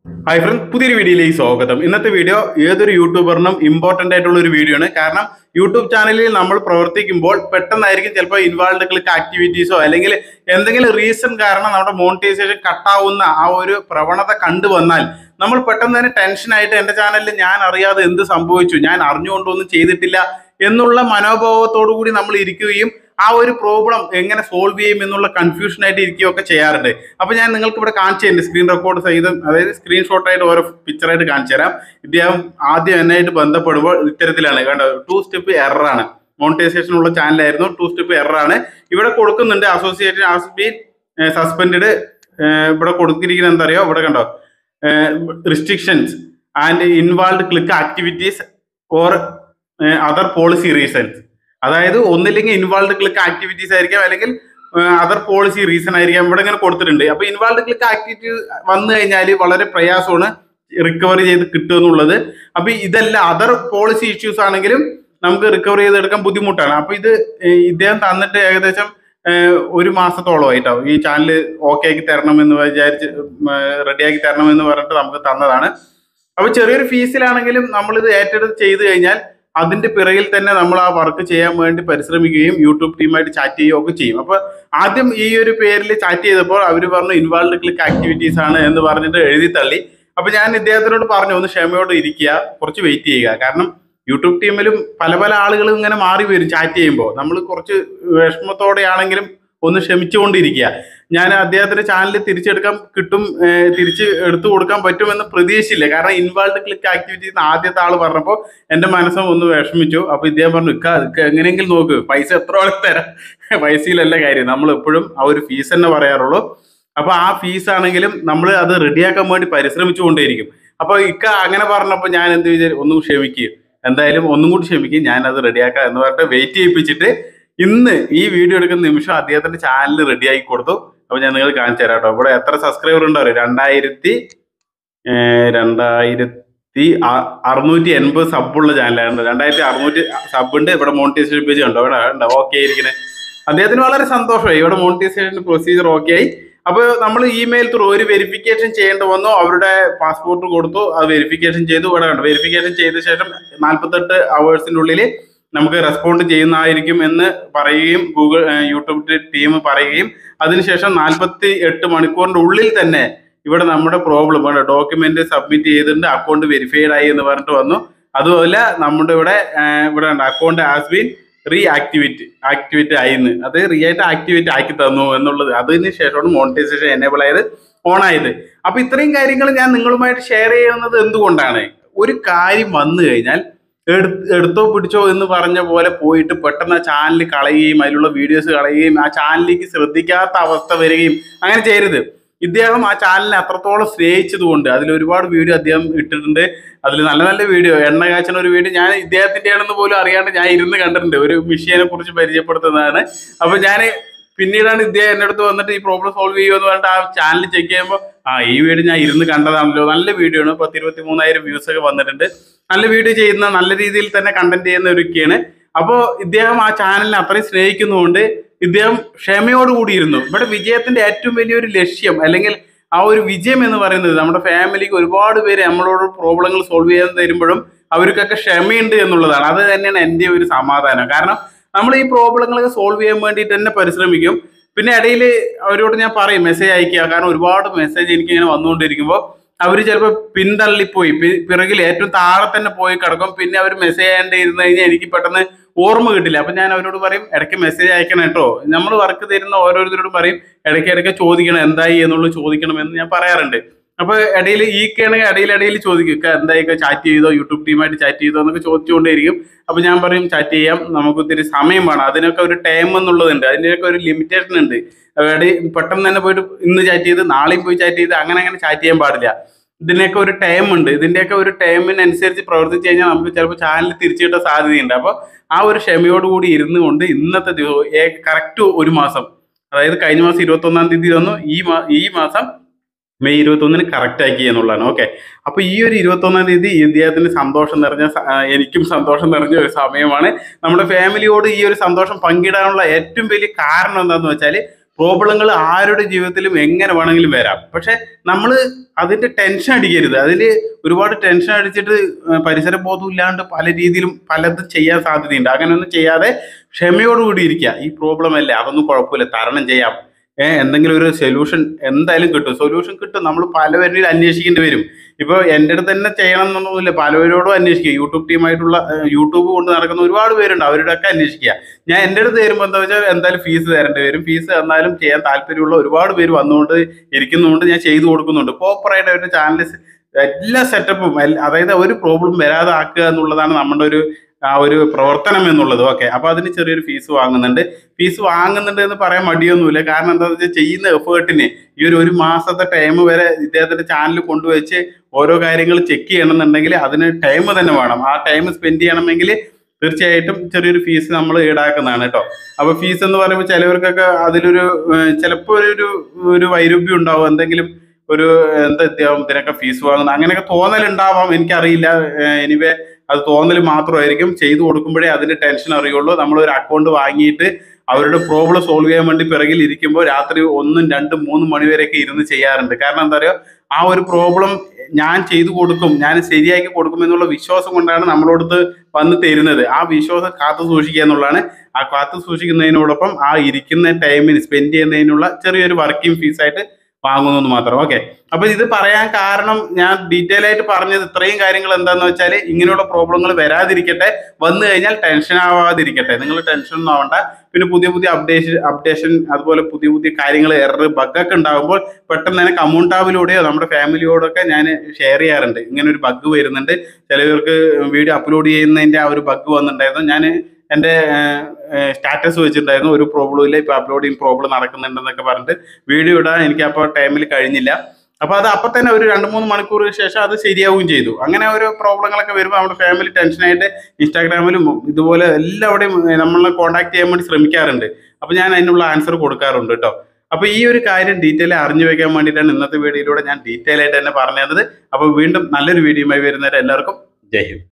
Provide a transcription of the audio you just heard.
hi front പുതിയൊരു വീഡിയോയിലേക്ക് സ്വാഗതം ഇന്നത്തെ വീഡിയോ ഏതൊരു യൂട്യൂബറിനും ഇമ്പോർട്ടന്റ് ആയിട്ടുള്ള ഒരു വീഡിയോ ആണ് കാരണം യൂട്യൂബ് ചാനലിൽ നമ്മൾ പ്രവർത്തിക്കുമ്പോൾ പെട്ടെന്നായിരിക്കും ചിലപ്പോൾ ഇൻവാൾവ് ക്ലിക്ക് ആക്ടിവിറ്റീസോ അല്ലെങ്കിൽ എന്തെങ്കിലും റീസൺ കാരണം നമ്മുടെ മോണിറ്റൈസേഷൻ കട്ടാവുന്ന ആ ഒരു പ്രവണത കണ്ടുവന്നാൽ നമ്മൾ പെട്ടെന്ന് തന്നെ ടെൻഷനായിട്ട് എൻ്റെ ചാനലിൽ ഞാൻ അറിയാതെ എന്ത് സംഭവിച്ചു ഞാൻ അറിഞ്ഞുകൊണ്ടൊന്നും ചെയ്തിട്ടില്ല എന്നുള്ള മനോഭാവത്തോടു കൂടി നമ്മൾ ഇരിക്കുകയും ആ ഒരു പ്രോബ്ലം എങ്ങനെ സോൾവ് ചെയ്യും എന്നുള്ള കൺഫ്യൂഷൻ ആയിട്ട് ഇരിക്കുകയൊക്കെ ചെയ്യാറുണ്ട് അപ്പൊ ഞാൻ നിങ്ങൾക്ക് ഇവിടെ കാണിച്ചു തരുന്നുണ്ട് സ്ക്രീൻ റെക്കോർഡ് സഹിതം അതായത് സ്ക്രീൻഷോട്ട് ആയിട്ട് ഓരോ പിക്ചറായിട്ട് കാണിച്ചു തരാം ഇദ്ദേഹം ആദ്യം എന്നായിട്ട് ബന്ധപ്പെടുമ്പോൾ ഇത്തരത്തിലാണ് കണ്ടോ ടു സ്റ്റെപ്പ് എററാണ് മോണിറ്റൈസേഷൻ ഉള്ള ചാനലായിരുന്നു ടു സ്റ്റെപ്പ് എററാണ് ഇവിടെ കൊടുക്കുന്നുണ്ട് അസോസിയേറ്റഡ് ഹാസ് ബീൻ സസ്പെൻഡ് ഇവിടെ കൊടുത്തിരിക്കുന്നത് എന്താ അറിയോ ഇവിടെ കണ്ടോ restrictions and involve click activities or other policy reasons അതായത് ഒന്നില്ലെങ്കിൽ ഇൻവാൾവ് ക്ലിക്ക് ആക്ടിവിറ്റീസ് ആയിരിക്കാം അല്ലെങ്കിൽ അതർ പോളിസി റീസൺ ആയിരിക്കാം ഇവിടെ ഇങ്ങനെ കൊടുത്തിട്ടുണ്ട് അപ്പൊ ഇൻവാൾവ് ക്ലിക്ക് ആക്ടിവിറ്റി വന്നു കഴിഞ്ഞാൽ വളരെ പ്രയാസമാണ് റിക്കവറി ചെയ്ത് കിട്ടുക എന്നുള്ളത് അപ്പൊ ഇതല്ല അതർ പോളിസി ഇഷ്യൂസ് ആണെങ്കിലും നമുക്ക് റിക്കവർ ചെയ്തെടുക്കാൻ ബുദ്ധിമുട്ടാണ് അപ്പൊ ഇത് ഏഹ് ഇദ്ദേഹം തന്നിട്ട് ഏകദേശം ഏഹ് ഒരു മാസത്തോളമായിട്ടാവും ഈ ചാനൽ ഓക്കെ ആക്കി തരണം എന്ന് വിചാരിച്ച് റെഡിയാക്കി തരണം എന്ന് പറഞ്ഞിട്ട് നമുക്ക് തന്നതാണ് അപ്പൊ ചെറിയൊരു ഫീസിലാണെങ്കിലും നമ്മളിത് ഏറ്റെടുത്ത് ചെയ്തു കഴിഞ്ഞാൽ അതിന്റെ പിറകിൽ തന്നെ നമ്മൾ ആ വർക്ക് ചെയ്യാൻ വേണ്ടി പരിശ്രമിക്കുകയും യൂട്യൂബ് ടീമായിട്ട് ചാറ്റ് ചെയ്യുകയും ഒക്കെ ചെയ്യും അപ്പൊ ആദ്യം ഈ ഒരു പേരിൽ ചാറ്റ് ചെയ്തപ്പോൾ അവർ പറഞ്ഞു ഇൻവാൾവ് ക്ലിക്ക് ആക്ടിവിറ്റീസ് ആണ് എന്ന് പറഞ്ഞിട്ട് എഴുതി തള്ളി അപ്പൊ ഞാൻ ഇദ്ദേഹത്തിനോട് പറഞ്ഞു ഒന്ന് ക്ഷമയോട് ഇരിക്കുക കുറച്ച് വെയിറ്റ് ചെയ്യുക കാരണം യൂട്യൂബ് ടീമിലും പല പല ആളുകളും ഇങ്ങനെ മാറി വരും ചാറ്റ് ചെയ്യുമ്പോൾ നമ്മൾ കുറച്ച് വിഷമത്തോടെയാണെങ്കിലും ഒന്ന് ക്ഷമിച്ചുകൊണ്ടിരിക്കുക ഞാൻ അദ്ദേഹത്തിന്റെ ചാനൽ തിരിച്ചെടുക്കാൻ കിട്ടും ഏഹ് തിരിച്ച് എടുത്തു കൊടുക്കാൻ പറ്റുമെന്ന് പ്രതീക്ഷിച്ചില്ല കാരണം ഇൻവാൾവ് ക്ലിക്ക് ആക്ടിവിറ്റീസ് ആദ്യത്തെ ആൾ പറഞ്ഞപ്പോൾ എന്റെ മനസ്സും ഒന്ന് വിഷമിച്ചു അപ്പൊ ഇദ്ദേഹം പറഞ്ഞു ഇക്ക ഇക്ക എങ്ങനെയെങ്കിലും നോക്ക് പൈസ എത്ര ആളെ തരാം പൈസയിലല്ല കാര്യം നമ്മൾ എപ്പോഴും ആ ഒരു ഫീസ് തന്നെ പറയാറുള്ളൂ അപ്പൊ ആ ഫീസ് ആണെങ്കിലും നമ്മൾ അത് റെഡിയാക്കാൻ വേണ്ടി പരിശ്രമിച്ചുകൊണ്ടേയിരിക്കും അപ്പൊ ഇക്ക അങ്ങനെ പറഞ്ഞപ്പോൾ ഞാൻ എന്ത് വിചാരിച്ചു ഒന്നും ക്ഷമിക്കുക എന്തായാലും ഒന്നും കൂടി ക്ഷമിക്കും ഞാൻ അത് റെഡിയാക്കാം എന്ന് പറഞ്ഞിട്ട് വെയിറ്റ് ചെയ്യിപ്പിച്ചിട്ട് ഇന്ന് ഈ വീഡിയോ എടുക്കുന്ന നിമിഷം അദ്ദേഹത്തിന്റെ ചാനൽ റെഡിയാക്കി കൊടുത്തു അപ്പൊ ഞാൻ നിങ്ങൾ കാണിച്ചു തരാം കേട്ടോ ഇവിടെ എത്ര സബ്സ്ക്രൈബർ ഉണ്ടോ രണ്ടായിരത്തി ഏഹ് രണ്ടായിരത്തി അ- അറുന്നൂറ്റി എൺപത് സബുള്ള ചാനലാണ് രണ്ടായിരത്തി അറുന്നൂറ്റി സബുണ്ട് ഇവിടെ മോണിറ്റൈസേഷൻ പേജ് ഉണ്ടോ ഇവിടെ ഉണ്ടോ ഓക്കെ ആയിരിക്കണേ അദ്ദേഹത്തിന് വളരെ സന്തോഷമായി ഇവിടെ മോണിറ്റൈസേഷൻ പ്രൊസീജിയർ ഓക്കെ ആയി അപ്പോൾ നമ്മൾ ഇമെയിൽ ത്രൂ ഒരു വെരിഫിക്കേഷൻ ചെയ്യേണ്ടി വന്നു അവരുടെ പാസ്പോർട്ട് കൊടുത്തു അത് വെരിഫിക്കേഷൻ ചെയ്തു ഇവിടെ കണ്ടു വെരിഫിക്കേഷൻ ചെയ്ത ശേഷം നാൽപ്പത്തെട്ട് അവേഴ്സിനുള്ളിൽ നമുക്ക് റെസ്പോണ്ട് ചെയ്യുന്നതായിരിക്കും എന്ന് പറയുകയും ഗൂഗിൾ ഏഹ് യൂട്യൂബ് ടീം പറയുകയും അതിനുശേഷം നാൽപ്പത്തി എട്ട് മണിക്കൂറിന്റെ ഉള്ളിൽ തന്നെ ഇവിടെ നമ്മുടെ പ്രോബ്ലം ഇവിടെ ഡോക്യുമെന്റ് സബ്മിറ്റ് ചെയ്തിട്ടുണ്ട് അക്കൗണ്ട് വെരിഫൈഡ് ആയി എന്ന് പറഞ്ഞിട്ട് വന്നു അതുപോലെ നമ്മുടെ ഇവിടെ ഏഹ് ഇവിടെ ഉണ്ട് account has been reactivate activate ആയിന്ന് അത് റീ ആയിട്ട് ആക്ടിവേറ്റ് ആക്കി തന്നു എന്നുള്ളത് അതിന് ശേഷമാണ് മോണിറ്റൈസേഷൻ എനേബിൾ ആയത് ഓൺ ആയത് അപ്പൊ ഇത്രയും കാര്യങ്ങൾ ഞാൻ നിങ്ങളുമായിട്ട് ഷെയർ ചെയ്യുന്നത് എന്തുകൊണ്ടാണ് ഒരു കാര്യം വന്നു കഴിഞ്ഞാൽ എടു- എടുത്തോ പിടിച്ചോ എന്ന് പറഞ്ഞ പോലെ പോയിട്ട് പെട്ടെന്ന് ആ ചാനൽ കളയുകയും അതിലുള്ള വീഡിയോസ് കളയുകയും ആ ചാനലിലേക്ക് ശ്രദ്ധിക്കാത്ത അവസ്ഥ വരികയും അങ്ങനെ ചെയ്യരുത് ഇദ്ദേഹം ആ ചാനലിനെ അത്രത്തോളം സ്നേഹിച്ചത് കൊണ്ട് അതിൽ ഒരുപാട് വീഡിയോ അദ്ദേഹം ഇട്ടിട്ടുണ്ട് അതിൽ നല്ല നല്ല വീഡിയോ എണ്ണ കാച്ചണ ഒരു വീഡിയോ ഞാൻ ഇദ്ദേഹത്തിന്റെ ആണെന്ന് പോലും അറിയാണ്ട് ഞാൻ ഇരുന്ന് കണ്ടിട്ടുണ്ട് ഒരു മിഷീനെ കുറിച്ച് പരിചയപ്പെടുത്തുന്നതാണ് അപ്പൊ ഞാൻ പിന്നീടാണ് ഇദ്ദേഹം എൻ്റെ അടുത്ത് വന്നിട്ട് ഈ പ്രോബ്ലം സോൾവ് ചെയ്യുമെന്ന് പറഞ്ഞിട്ട് ആ ചാനൽ ചെക്ക് ചെയ്യുമ്പോൾ ആ ഈ വീഡിയോ ഞാൻ ഇരുന്ന് കണ്ടതാണല്ലോ നല്ല വീഡിയോ ആണ് പത്ത് ഇരുപത്തി മൂന്നായിരം വ്യൂസ് ഒക്കെ വന്നിട്ടുണ്ട് നല്ല വീഡിയോ ചെയ്യുന്ന നല്ല രീതിയിൽ തന്നെ കണ്ടന്റ് ചെയ്യുന്ന ഒരുക്കെയാണ് അപ്പോൾ ഇദ്ദേഹം ആ ചാനലിനെ അത്രയും സ്നേഹിക്കുന്നതുകൊണ്ട് ഇദ്ദേഹം ക്ഷമയോടുകൂടി ഇരുന്നു ഇവിടെ വിജയത്തിന്റെ ഏറ്റവും വലിയൊരു ലക്ഷ്യം അല്ലെങ്കിൽ ആ ഒരു വിജയം എന്ന് പറയുന്നത് നമ്മുടെ ഫാമിലിക്ക് ഒരുപാട് പേര് നമ്മളോട് പ്രോബ്ലങ്ങൾ സോൾവ് ചെയ്യാൻ തരുമ്പോഴും അവർക്കൊക്കെ ക്ഷമയുണ്ട് എന്നുള്ളതാണ് അത് തന്നെയാണ് എൻ്റെ ഒരു സമാധാനം കാരണം നമ്മൾ ഈ പ്രോബ്ലങ്ങളൊക്കെ സോൾവ് ചെയ്യാൻ വേണ്ടിയിട്ട് തന്നെ പരിശ്രമിക്കും പിന്നെ ഇടയിൽ അവരോട് ഞാൻ പറയും മെസ്സേജ് അയക്കുക കാരണം ഒരുപാട് മെസ്സേജ് എനിക്ക് ഇങ്ങനെ വന്നുകൊണ്ടിരിക്കുമ്പോൾ അവർ ചിലപ്പോൾ പിന്തള്ളിപ്പോയി പി- പിറകിൽ ഏറ്റവും താഴെ തന്നെ പോയി കിടക്കും പിന്നെ അവർ മെസ്സേജ് ചെയ്യേണ്ടി ഇരുന്ന് കഴിഞ്ഞാൽ എനിക്ക് പെട്ടെന്ന് ഓർമ്മ കിട്ടില്ല അപ്പൊ ഞാൻ അവരോട് പറയും ഇടയ്ക്ക് മെസ്സേജ് അയക്കണം കേട്ടോ നമ്മൾ വർക്ക് തരുന്ന ഓരോരുത്തരോടും പറയും ഇടയ്ക്ക് ഇടയ്ക്ക് ചോദിക്കണം എന്തായി എന്നുള്ളത് ചോദിക്കണം എന്ന് ഞാൻ പറയാറുണ്ട് അപ്പൊ ഇടയിൽ ഈ ആണെങ്കിൽ ഇടയിൽ ഇടയിൽ ചോദിക്കും "ഇക്ക എന്തായി ചാറ്റ് ചെയ്തോ യൂട്യൂബ് ടീമായിട്ട് ചാറ്റ് ചെയ്തോ എന്നൊക്കെ ചോദിച്ചുകൊണ്ടേയിരിക്കും അപ്പൊ ഞാൻ പറയും ചാറ്റ് ചെയ്യാം നമുക്ക് ഒത്തിരി സമയം വേണം അതിനൊക്കെ ഒരു ടൈം എന്നുള്ളതുണ്ട് അതിൻ്റെയൊക്കെ ഒരു ലിമിറ്റേഷൻ ഉണ്ട് ഇടയിൽ പെട്ടെന്ന് തന്നെ പോയിട്ട് ഇന്ന് ചാറ്റ് ചെയ്ത് നാളെയും പോയി ചാറ്റ് ചെയ്ത് അങ്ങനെ അങ്ങനെ ചാറ്റ് ചെയ്യാൻ പാടില്ല ഇതിനൊക്കെ ഒരു ടൈം ഉണ്ട് ഇതിന്റെയൊക്കെ ഒരു ടൈമിനനുസരിച്ച് പ്രവർത്തിച്ചു കഴിഞ്ഞാൽ നമുക്ക് ചിലപ്പോൾ ചാനൽ തിരിച്ചു കിട്ടാൻ സാധ്യതയുണ്ട് അപ്പോൾ ആ ഒരു ക്ഷമയോടുകൂടി ഇരുന്നു കൊണ്ട് ഇന്നത്തെ ദിവസം കറക്റ്റ് ഒരു മാസം അതായത് കഴിഞ്ഞ മാസം ഇരുപത്തി ഒന്നാം തീയതി വന്നു ഈ മാ ഈ മാസം മെയ് ഇരുപത്തി ഒന്നിന് കറക്റ്റ് ആക്കി എന്നുള്ളതാണ് ഓക്കെ അപ്പൊ ഈ ഒരു ഇരുപത്തി ഒന്നാം തീയതി ഇദ്ദേഹത്തിന് സന്തോഷം നിറഞ്ഞ സ- ആ, എനിക്കും സന്തോഷം നിറഞ്ഞ ഒരു സമയമാണ് നമ്മുടെ ഫാമിലിയോട് ഈ ഒരു സന്തോഷം പങ്കിടാനുള്ള ഏറ്റവും വലിയ കാരണം എന്താന്ന് വെച്ചാൽ പ്രോബ്ലങ്ങൾ ആരുടെ ജീവിതത്തിലും എങ്ങനെ വേണമെങ്കിലും വരാം പക്ഷെ നമ്മൾ അതിന്റെ ടെൻഷൻ അടിക്കരുത് അതിൽ ഒരുപാട് ടെൻഷൻ അടിച്ചിട്ട് ഏഹ് പരിസര ബോധം ഇല്ലാണ്ട് പല രീതിയിലും പലതും ചെയ്യാൻ സാധ്യതയുണ്ട് അങ്ങനെയൊന്നും ചെയ്യാതെ ക്ഷമയോടുകൂടി ഇരിക്കുക ഈ പ്രോബ്ലം അല്ലേ അതൊന്നും കുഴപ്പമില്ല തരണം ചെയ്യാം ഏഹ് എന്തെങ്കിലും ഒരു സൊല്യൂഷൻ എന്തായാലും കിട്ടും സൊല്യൂഷൻ കിട്ടും നമ്മൾ പലവരിൽ അന്വേഷിക്കേണ്ടി വരും ഇപ്പോൾ എൻ്റെ അടുത്ത് തന്നെ ചെയ്യണം എന്നൊന്നുമില്ല പലവരോടും അന്വേഷിക്കുക യൂട്യൂബ് ടീമായിട്ടുള്ള ഏഹ് യൂട്യൂബ് കൊണ്ട് നടക്കുന്ന ഒരുപാട് പേരുണ്ട് അവരോടൊക്കെ അന്വേഷിക്കുക ഞാൻ എൻ്റെ അടുത്ത് തരുമ്പോൾ എന്താ വെച്ചാൽ എന്തായാലും ഫീസ് തരേണ്ടി വരും ഫീസ് തന്നാലും ചെയ്യാൻ താല്പര്യമുള്ള ഒരുപാട് പേര് വന്നുകൊണ്ട് ഇരിക്കുന്നതുകൊണ്ട് ഞാൻ ചെയ്തു കൊടുക്കുന്നുണ്ട് പ്രോപ്പറായിട്ട് അവരുടെ ചാനൽ എല്ലാ സെറ്റപ്പും അതായത് ഒരു പ്രോബ്ലം വരാതെ ആക്കുക എന്നുള്ളതാണ് നമ്മുടെ ഒരു ആ ഒരു പ്രവർത്തനം എന്നുള്ളത് ഓക്കെ അപ്പൊ അതിന് ചെറിയൊരു ഫീസ് വാങ്ങുന്നുണ്ട് ഫീസ് വാങ്ങുന്നുണ്ട് എന്ന് പറയാൻ മടിയൊന്നുമില്ല കാരണം എന്താണെന്ന് വെച്ചാൽ ചെയ്യുന്ന എഫേർട്ടിന് ഈ ഒരു ഒരു മാസത്തെ ടൈം വരെ ഇദ്ദേഹത്തിന്റെ ചാനൽ കൊണ്ടുവച്ച് ഓരോ കാര്യങ്ങൾ ചെക്ക് ചെയ്യണമെന്നുണ്ടെങ്കിൽ അതിന് ടൈം തന്നെ വേണം ആ ടൈം സ്പെൻഡ് ചെയ്യണമെങ്കിൽ തീർച്ചയായിട്ടും ചെറിയൊരു ഫീസ് നമ്മൾ ഈടാക്കുന്നതാണ് കേട്ടോ അപ്പൊ ഫീസ് എന്ന് പറയുമ്പോൾ ചിലവർക്കൊക്കെ അതിലൊരു ചിലപ്പോൾ ഒരു ഒരു വൈരുദ്ധ്യം ഉണ്ടാവും എന്തെങ്കിലും ഒരു എന്താ ഇദ്ദേഹം ഇതിനൊക്കെ ഫീസ് വാങ്ങുന്നത് അങ്ങനെയൊക്കെ തോന്നലുണ്ടാവാം എനിക്കറിയില്ല എനിവേ അത് തോന്നൽ മാത്രമായിരിക്കും ചെയ്തു കൊടുക്കുമ്പോഴേ അതിന്റെ ടെൻഷൻ അറിയുള്ളൂ നമ്മൾ ഒരു അക്കൗണ്ട് വാങ്ങിയിട്ട് അവരുടെ പ്രോബ്ലം സോൾവ് ചെയ്യാൻ വേണ്ടി പിറകിൽ ഇരിക്കുമ്പോൾ രാത്രി ഒന്നും രണ്ടും മൂന്നും മണിവരെയൊക്കെ ഇരുന്ന് ചെയ്യാറുണ്ട് കാരണം എന്താ പറയുക ആ ഒരു പ്രോബ്ലം ഞാൻ ചെയ്തു കൊടുക്കും ഞാൻ ശരിയാക്കി കൊടുക്കും എന്നുള്ള വിശ്വാസം കൊണ്ടാണ് നമ്മളോടത്ത് വന്ന് തരുന്നത് ആ വിശ്വാസം കാത്തു സൂക്ഷിക്കുക എന്നുള്ളതാണ് ആ കാത്തു സൂക്ഷിക്കുന്നതിനോടൊപ്പം ആ ഇരിക്കുന്ന ടൈമിന് സ്പെൻഡ് ചെയ്യുന്നതിനുള്ള ചെറിയൊരു വർക്കിംഗ് ഫീസായിട്ട് വാങ്ങുന്നു എന്ന് മാത്രം ഓക്കെ അപ്പൊ ഇത് പറയാൻ കാരണം ഞാൻ ഡീറ്റെയിൽ ആയിട്ട് പറഞ്ഞത് ഇത്രയും കാര്യങ്ങൾ എന്താന്ന് വെച്ചാൽ ഇങ്ങനെയുള്ള പ്രോബ്ലങ്ങൾ വരാതിരിക്കട്ടെ വന്നു കഴിഞ്ഞാൽ ടെൻഷൻ ആവാതിരിക്കട്ടെ നിങ്ങൾ ടെൻഷൻ ഒന്നും ആവണ്ട പിന്നെ പുതിയ പുതിയ അപ്ഡേഷൻ അപ്ഡേഷൻ അതുപോലെ പുതിയ പുതിയ കാര്യങ്ങൾ എറർ ബഗ്ഗൊക്കെ ഉണ്ടാകുമ്പോൾ പെട്ടെന്ന് തന്നെ കമ്മ്യൂൺ ടാബിലൂടെയോ നമ്മുടെ ഫാമിലിയോടൊക്കെ ഞാൻ ഷെയർ ചെയ്യാറുണ്ട് ഇങ്ങനെ ഒരു ബഗ് വരുന്നുണ്ട് ചിലവർക്ക് വീഡിയോ അപ്ലോഡ് ചെയ്യുന്നതിന്റെ ആ ഒരു ബഗ് വന്നിട്ടുണ്ടായിരുന്നു ഞാൻ എൻ്റെ സ്റ്റാറ്റസ് വെച്ചിട്ടുണ്ടായിരുന്നു ഒരു പ്രോബ്ലം ഇല്ല ഇപ്പൊ അപ്ലോഡിങ് പ്രോബ്ലം നടക്കുന്നുണ്ടെന്നൊക്കെ പറഞ്ഞിട്ട് വീഡിയോ ഇടാൻ എനിക്ക് അപ്പോൾ ടൈമിൽ കഴിഞ്ഞില്ല അപ്പൊ അത് അപ്പൊ തന്നെ ഒരു രണ്ട് മൂന്ന് മണിക്കൂർ ശേഷം അത് ശരിയാവുകയും ചെയ്തു അങ്ങനെ ഓരോ പ്രോബ്ലങ്ങളൊക്കെ വരുമ്പോൾ നമ്മുടെ ഫാമിലി ടെൻഷനായിട്ട് ഇൻസ്റ്റാഗ്രാമിലും ഇതുപോലെ എല്ലാവിടെയും നമ്മളെ കോൺടാക്ട് ചെയ്യാൻ വേണ്ടി ശ്രമിക്കാറുണ്ട് അപ്പൊ ഞാൻ അതിനുള്ള ആൻസർ കൊടുക്കാറുണ്ട് കേട്ടോ അപ്പൊ ഈ ഒരു കാര്യം ഡീറ്റെയിൽ അറിഞ്ഞു വെക്കാൻ വേണ്ടിയിട്ടാണ് ഇന്നത്തെ വീഡിയോയിലൂടെ ഞാൻ ഡീറ്റെയിൽ ആയിട്ട് തന്നെ പറഞ്ഞു തന്നത് അപ്പൊ വീണ്ടും നല്ലൊരു വീഡിയോയുമായി വരുന്നവരെ എല്ലാവർക്കും ജയ് ഹിന്ദ്